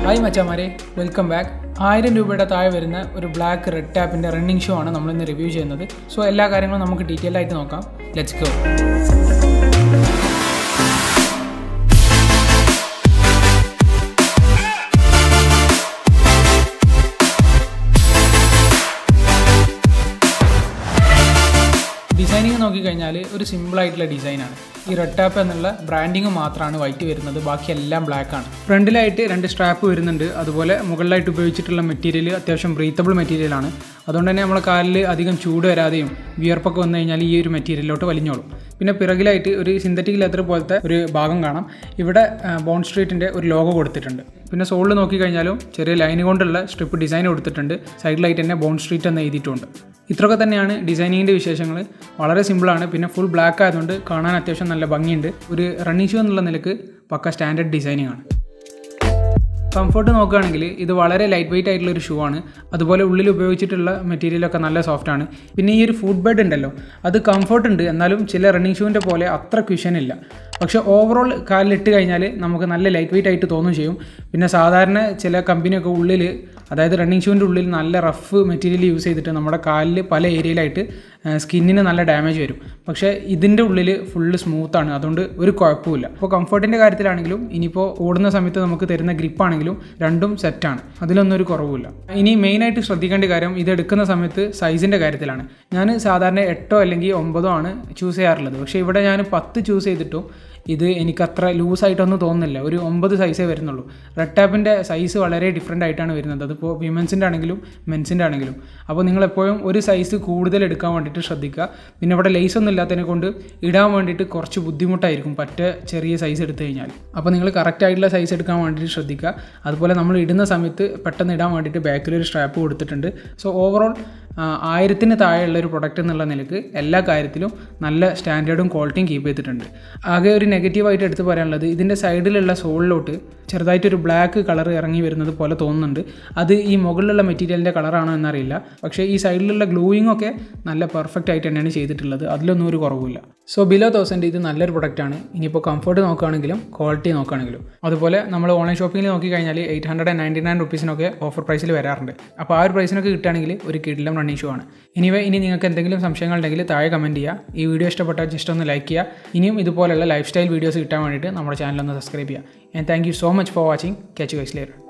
hi മച്ചാമാരെ welcome back ആയിരം രൂപയുടെ താഴെ വരുന്ന ഒരു ബ്ലാക്ക് റെഡ് ടാപ്പിൻ്റെ റണ്ണിങ് ഷൂ ആണ് നമ്മളിന്ന് റിവ്യൂ ചെയ്യുന്നത് സോ എല്ലാ കാര്യങ്ങളും നമുക്ക് ഡീറ്റെയിൽ ആയിട്ട് നോക്കാം ലെറ്റ്സ് ഗോ ഡിസൈനിങ് നോക്കിക്കഴിഞ്ഞാൽ ഒരു സിമ്പിൾ ആയിട്ടുള്ള ഡിസൈനാണ് ഈ റെഡ് ടാപ്പ് എന്നുള്ള ബ്രാൻഡിങ് മാത്രമാണ് വൈറ്റ് വരുന്നത് ബാക്കി എല്ലാം ബ്ലാക്ക് ആണ് ഫ്രണ്ടിലായിട്ട് രണ്ട് സ്ട്രാപ്പ് വരുന്നുണ്ട് അതുപോലെ മുകളിലായിട്ട് ഉപയോഗിച്ചിട്ടുള്ള മെറ്റീരിയൽ അത്യാവശ്യം ബ്രീത്തബിൾ മെറ്റീരിയലാണ് അതുകൊണ്ട് തന്നെ നമ്മളെ കാലിൽ അധികം ചൂട് വരാതെയും വിയർപ്പൊക്കെ വന്നു കഴിഞ്ഞാൽ ഈ ഒരു മെറ്റീരിയലിലോട്ട് വലിഞ്ഞോളും പിന്നെ പിറകിലായിട്ട് ഒരു സിന്തറ്റിക് ലെതർ പോലത്തെ ഒരു ഭാഗം കാണാം ഇവിടെ ബോൺ സ്ട്രീറ്റിൻ്റെ ഒരു ലോഗോ കൊടുത്തിട്ടുണ്ട് പിന്നെ സോളിൽ നോക്കിക്കഴിഞ്ഞാലും ചെറിയ ലൈൻ കൊണ്ടുള്ള സ്ട്രിപ്പ് ഡിസൈൻ കൊടുത്തിട്ടുണ്ട് സൈഡിലായിട്ട് തന്നെ ബോൺ സ്ട്രീറ്റ് എന്ന് എഴുതിയിട്ടുണ്ട് ഇത്രയൊക്കെ തന്നെയാണ് ഡിസൈനിങ്ങിൻ്റെ വിശേഷങ്ങൾ വളരെ സിമ്പിളാണ് പിന്നെ ഫുൾ ബ്ലാക്ക് ആയതുകൊണ്ട് കാണാൻ അത്യാവശ്യം നല്ല ഭംഗിയുണ്ട് ഒരു റണ്ണിങ് ഷൂ എന്നുള്ള നിലക്ക് പക്ക സ്റ്റാൻഡേർഡ് ഡിസൈനിങ് ആണ് കംഫർട്ട് നോക്കുകയാണെങ്കിൽ ഇത് വളരെ ലൈറ്റ് വെയിറ്റ് ആയിട്ടുള്ള ഒരു ഷൂ ആണ് അതുപോലെ ഉള്ളിൽ ഉപയോഗിച്ചിട്ടുള്ള മെറ്റീരിയലൊക്കെ നല്ല സോഫ്റ്റ് ആണ് പിന്നെ ഈ ഒരു ഫുഡ് ബെഡ് ഉണ്ടല്ലോ അത് കംഫർട്ട് ഉണ്ട് എന്നാലും ചില റണ്ണിങ് ഷൂവിൻ്റെ പോലെ അത്ര ക്വിഷൻ ഇല്ല പക്ഷേ ഓവറോൾ കാലിലിട്ട് കഴിഞ്ഞാൽ നമുക്ക് നല്ല ലൈറ്റ് വെയിറ്റ് ആയിട്ട് തോന്നും ചെയ്യും പിന്നെ സാധാരണ ചില കമ്പനിയൊക്കെ ഉള്ളിൽ അതായത് റണ്ണിങ് ഷൂവിൻ്റെ ഉള്ളിൽ നല്ല റഫ് മെറ്റീരിയൽ യൂസ് ചെയ്തിട്ട് നമ്മുടെ കാലിൽ പല ഏരിയയിലായിട്ട് സ്കിന്നിന് നല്ല ഡാമേജ് വരും പക്ഷേ ഇതിൻ്റെ ഉള്ളിൽ ഫുള്ള് സ്മൂത്താണ് അതുകൊണ്ട് ഒരു കുഴപ്പമില്ല അപ്പോൾ കംഫർട്ടിൻ്റെ കാര്യത്തിലാണെങ്കിലും ഇനിയിപ്പോൾ ഓടുന്ന സമയത്ത് നമുക്ക് തരുന്ന ഗ്രിപ്പാണെങ്കിലും രണ്ടും സെറ്റാണ് അതിലൊന്നും ഒരു കുറവുമില്ല ഇനി മെയിനായിട്ട് ശ്രദ്ധിക്കേണ്ട കാര്യം ഇത് എടുക്കുന്ന സമയത്ത് സൈസിൻ്റെ കാര്യത്തിലാണ് ഞാൻ സാധാരണ എട്ടോ അല്ലെങ്കിൽ ഒമ്പതോ ആണ് ചൂസ് ചെയ്യാറുള്ളത് പക്ഷേ ഇവിടെ ഞാൻ പത്ത് ചൂസ് ചെയ്തിട്ടും ഇത് എനിക്കത്ര ലൂസായിട്ടൊന്നും തോന്നുന്നില്ല ഒരു ഒമ്പത് സൈസേ വരുന്നുള്ളൂ റെഡ് ടാപ്പിൻ്റെ സൈസ് വളരെ ഡിഫറെൻ്റ് ആയിട്ടാണ് വരുന്നത് അതിപ്പോൾ വിമൻസിൻ്റെ ആണെങ്കിലും മെൻസിൻ്റെ ആണെങ്കിലും അപ്പോൾ നിങ്ങൾ എപ്പോഴും ഒരു സൈസ് കൂടുതൽ എടുക്കാൻ വേണ്ടിയിട്ട് ശ്രദ്ധിക്കുക പിന്നെ ഇവിടെ ലേസ് ഒന്നും ഇല്ലാത്തതിനെ കൊണ്ട് ഇടാൻ വേണ്ടിയിട്ട് കുറച്ച് ബുദ്ധിമുട്ടായിരിക്കും പറ്റ ചെറിയ സൈസ് എടുത്തു കഴിഞ്ഞാൽ അപ്പോൾ നിങ്ങൾ കറക്റ്റ് ആയിട്ടുള്ള സൈസ് എടുക്കാൻ വേണ്ടിയിട്ട് ശ്രദ്ധിക്കുക അതുപോലെ നമ്മൾ ഇടുന്ന സമയത്ത് പെട്ടെന്ന് ഇടാൻ വേണ്ടിയിട്ട് ബാക്കിൽ ഒരു സ്ട്രാപ്പ് കൊടുത്തിട്ടുണ്ട് സോ ഓവറോൾ ആയിരത്തിന് താഴെയുള്ള ഒരു പ്രൊഡക്റ്റ് എന്നുള്ള നിലക്ക് എല്ലാ കാര്യത്തിലും നല്ല സ്റ്റാൻഡേർഡും ക്വാളിറ്റിയും കീപ്പ് ചെയ്തിട്ടുണ്ട് ആകെ ഒരു നെഗറ്റീവായിട്ട് എടുത്ത് പറയാനുള്ളത് ഇതിൻ്റെ സൈഡിലുള്ള സോളിലോട്ട് ചെറുതായിട്ടൊരു ബ്ലാക്ക് കളർ ഇറങ്ങി വരുന്നത് പോലെ തോന്നുന്നുണ്ട് അത് ഈ മുകളിലുള്ള മെറ്റീരിയലിൻ്റെ കളറാണോ എന്നറിയില്ല പക്ഷേ ഈ സൈഡിലുള്ള ഗ്ലൂയിങ് ഒക്കെ നല്ല പെർഫെക്റ്റ് ആയിട്ട് തന്നെയാണ് ചെയ്തിട്ടുള്ളത് അതിലൊന്നും ഒരു കുറവില്ല സോ ബിലോ തൗസൻഡ് ഇത് നല്ലൊരു പ്രൊഡക്റ്റാണ് ഇനിയിപ്പോൾ കംഫർട്ട് നോക്കുകയാണെങ്കിലും ക്വാളിറ്റി നോക്കുകയാണെങ്കിലും അതുപോലെ നമ്മൾ ഓൺലൈൻ ഷോപ്പിങ്ങിൽ നോക്കിക്കഴിഞ്ഞാൽ eight hundred and ninety nine റുപ്പീസിനൊക്കെ ഓഫർ പ്രൈസിൽ വരാറുണ്ട് അപ്പോൾ ആ ഒരു പ്രൈസിനൊക്കെ കിട്ടുകയാണെങ്കിൽ ഒരു കിടിലം റണ്ണിങ് ഷോ ആണ് ഇനിവേ ഇനി നിങ്ങൾക്ക് എന്തെങ്കിലും സംശയങ്ങൾ ഉണ്ടെങ്കിൽ താഴെ കമൻറ്റ് ചെയ്യുക ഈ വീഡിയോ ഇഷ്ടപ്പെട്ടാൽ ജസ്റ്റ് ഒന്ന് ലൈക്ക് ചെയ്യുക ഇനിയും ഇതുപോലുള്ള ലൈഫ് സ്റ്റൈൽ വീഡിയോസ് കിട്ടാൻ വേണ്ടിയിട്ട് നമ്മുടെ ചാനൽ ഒന്ന് സബ്സ്ക്രൈബ് ചെയ്യുക and thank you so much for watching catch guys layer